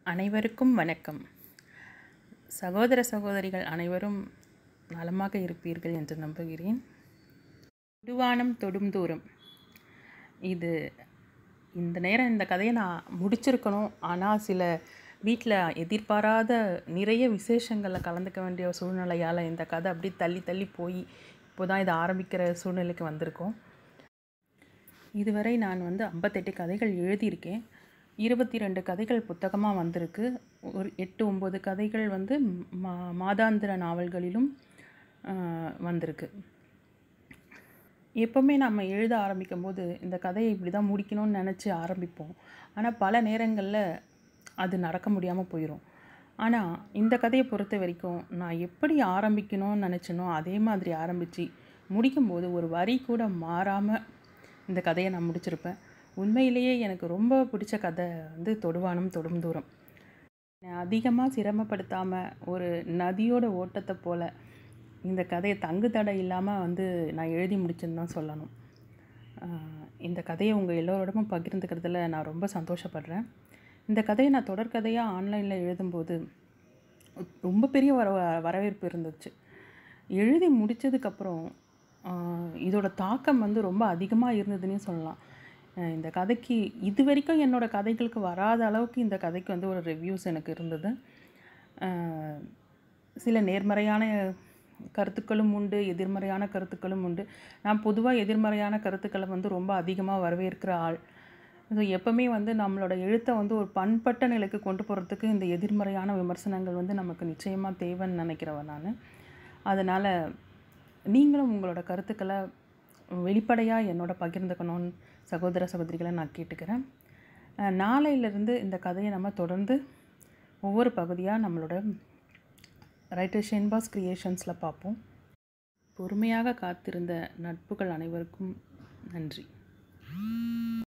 அனைவருக்கும் வணக்கம் சகோதர சகோதரிகள் அனைவரும் நலமாக இருப்பீர்கள் என்று நம்புகிறேன் தொடுவானம் தொடும் தூரம் இது இந்த நேரம் இந்த கதையை நான் முடிச்சிருக்கணும் ஆனால் சில வீட்டில் எதிர்பாராத நிறைய விசேஷங்களில் கலந்துக்க வேண்டிய சூழ்நிலையால் இந்த கதை அப்படி தள்ளி தள்ளி போய் இப்போ தான் இதை ஆரம்பிக்கிற சூழ்நிலைக்கு வந்திருக்கோம் இதுவரை நான் வந்து ஐம்பத்தெட்டு கதைகள் எழுதியிருக்கேன் இருபத்தி ரெண்டு கதைகள் புத்தகமாக வந்திருக்கு ஒரு எட்டு ஒம்பது கதைகள் வந்து மா மாதாந்திர நாவல்களிலும் ஆஹ், வந்திருக்கு எப்போவுமே நம்ம எழுத ஆரம்பிக்கும் போது இந்த கதையை இப்படி தான் முடிக்கணும்னு நினச்சி ஆரம்பிப்போம் ஆனால் பல நேரங்களில் அது நடக்க முடியாமல் போயிடும் ஆனால் இந்த கதையை பொறுத்த வரைக்கும் நான் எப்படி ஆரம்பிக்கணும்னு நினச்சனோ அதே மாதிரி ஆரம்பித்து முடிக்கும்போது ஒரு வரி கூட மாறாமல் இந்த கதையை நான் முடிச்சிருப்பேன் உண்மையிலேயே எனக்கு ரொம்ப பிடிச்ச கதை வந்து தொடுவானம் தொடும் தூரம் அதிகமாக சிரமப்படுத்தாமல் ஒரு நதியோட ஓட்டத்தை போல் இந்த கதையை தங்கு தடை இல்லாமல் வந்து நான் எழுதி முடிச்சேன்னு தான் சொல்லணும் ஆஹ் இந்த கதையை உங்கள் எல்லோரோடமும் பகிர்ந்துக்கிறதுல நான் ரொம்ப சந்தோஷப்படுறேன் இந்த கதையை நான் தொடர்கதையாக ஆன்லைனில் எழுதும்போது ரொம்ப பெரிய வர வரவேற்பு இருந்துச்சு எழுதி முடித்ததுக்கப்புறம் இதோட தாக்கம் வந்து ரொம்ப அதிகமாக இருந்ததுன்னே சொல்லலாம் அஹ் இந்த கதைக்கு இது வரைக்கும் என்னோடய கதைகளுக்கு வராத அளவுக்கு இந்த கதைக்கு வந்து ஒரு ரிவ்யூஸ் எனக்கு இருந்தது அஹ் சில நேர்மறையான கருத்துக்களும் உண்டு எதிர்மறையான கருத்துக்களும் உண்டு நான் பொதுவாக எதிர்மறையான கருத்துக்களை வந்து ரொம்ப அதிகமாக வரவேற்கிற ஆள் ஸோ எப்போவுமே வந்து நம்மளோட எழுத்தை வந்து ஒரு பண்பட்ட நிலைக்கு கொண்டு போகிறதுக்கு இந்த எதிர்மறையான விமர்சனங்கள் வந்து நமக்கு நிச்சயமாக தேவைன்னு நினைக்கிறவன் நான் அதனால் நீங்களும் உங்களோட கருத்துக்களை வெளிப்படையாக என்னோட பகிர்ந்துக்கணும்னு சகோதர சகோதரிகளை நான் கேட்டுக்கிறேன் அஹ் நாளையிலிருந்து இந்த கதையை நம்ம தொடர்ந்து ஒவ்வொரு பகுதியாக நம்மளோட ரைட்டர் ஷென்பாஸ் கிரியேஷன்ஸில் பார்ப்போம் பொறுமையாக காத்திருந்த நட்புகள் அனைவருக்கும் நன்றி